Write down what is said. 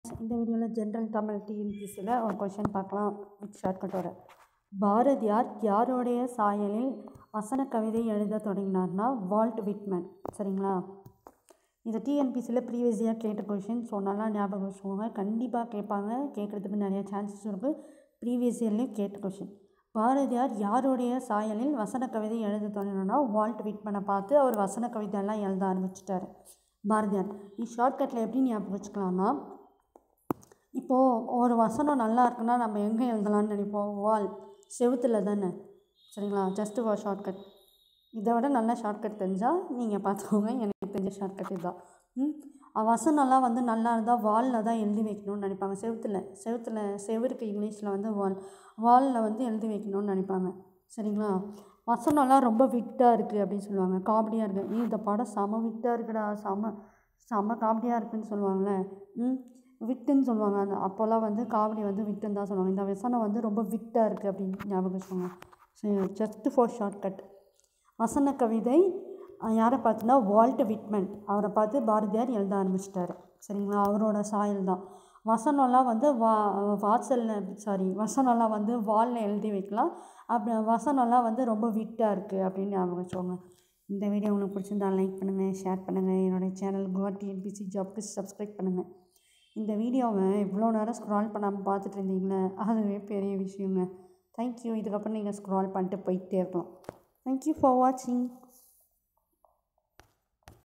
இந்த வீடியோவில் ஜென்ரல் தமிழ் டிஎன்பிசியில் ஒரு கொஷின் பார்க்கலாம் வித் ஷார்ட்கட்டோட பாரதியார் யாருடைய சாயலில் வசன கவிதை எழுத தொடங்கினார்னா வால்ட் விட்மன் சரிங்களா இது டிஎன்பிசியில் ப்ரீவியஸியாக கேட்ட கொஷின் ஸோ நல்லா ஞாபகம் வச்சுக்கோங்க கண்டிப்பாக கேட்பாங்க கேட்குறதுக்கு நிறைய சான்சஸ் இருக்குது ப்ரீவியஸ் இயர்லேயும் கேட்ட கொஷின் பாரதியார் யாருடைய சாயலில் வசன கவிதை எழுத தொடங்கினா வால்ட் விட்மனை பார்த்து அவர் வசன கவிதையெல்லாம் எழுத ஆரம்பிச்சிட்டாரு பாரதியார் நீ ஷார்ட்கட்டில் எப்படி ஞாபகம் வச்சுக்கலாம்னா இப்போது ஒரு வசனம் நல்லா இருக்குன்னா நம்ம எங்கே எழுதலாம்னு நினைப்போம் வால் செவுத்தில் தானே சரிங்களா ஜஸ்ட் ஒரு ஷார்ட்கட் இதை விட நல்ல ஷார்ட்கட் தெரிஞ்சால் நீங்கள் பார்த்துக்கோங்க எனக்கு தெரிஞ்ச ஷார்ட்கட் இதுதான் ம் வசனம்லாம் வந்து நல்லா இருந்தால் வாலில் தான் எழுதி வைக்கணும்னு நினைப்பாங்க செவுத்தில் செவுத்தில் செவருக்கு இங்கிலீஷில் வந்து வால் வாலில் வந்து எழுதி வைக்கணும்னு நினைப்பாங்க சரிங்களா வசனம்லாம் ரொம்ப விட்டாக இருக்குது அப்படின்னு சொல்லுவாங்க காமெடியாக இருக்குது நீ இந்த படம் செம விட்டாக இருக்குடா செம செம காமெடியாக இருக்குன்னு சொல்லுவாங்கள்ல ம் விட்டுன்னு சொல்லுவாங்க அந்த அப்போல்லாம் வந்து காமெடி வந்து விட்டுன்னு தான் சொல்லுவாங்க இந்த வசனம் வந்து ரொம்ப விட்டாக இருக்குது அப்படின்னு ஞாபகம் வச்சுக்கோங்க சரி ஜஸ்ட் ஃபார் ஷார்ட்கட் வசன கவிதை யாரை பார்த்துன்னா வால்ட் விட்மன் அவரை பார்த்து பாரதியார் எழுத ஆரம்பிச்சிட்டாரு சரிங்களா அவரோட சாயல் தான் வசனம்லாம் வந்து வா வாசலில் சாரி வசனம்லாம் வந்து வாலில் எழுதி வைக்கலாம் அப்படி வசனம்லாம் வந்து ரொம்ப விட்டாக இருக்குது அப்படின்னு ஞாபகம் வச்சுக்கோங்க இந்த வீடியோ உங்களுக்கு பிடிச்சிருந்தா லைக் பண்ணுங்கள் ஷேர் பண்ணுங்கள் என்னுடைய சேனல் குவா டிஎன்பிசி ஜாப்க்கு சப்ஸ்கிரைப் பண்ணுங்கள் இந்த வீடியோவை இவ்வளோ நேரம் ஸ்க்ரால் பண்ணாமல் பார்த்துட்டு இருந்தீங்களே அதுவே பெரிய விஷயங்க தேங்க்யூ இதுக்கப்புறம் நீங்கள் ஸ்க்ரால் பண்ணிட்டு போயிட்டே இருக்கலாம் தேங்க்யூ ஃபார் வாட்சிங்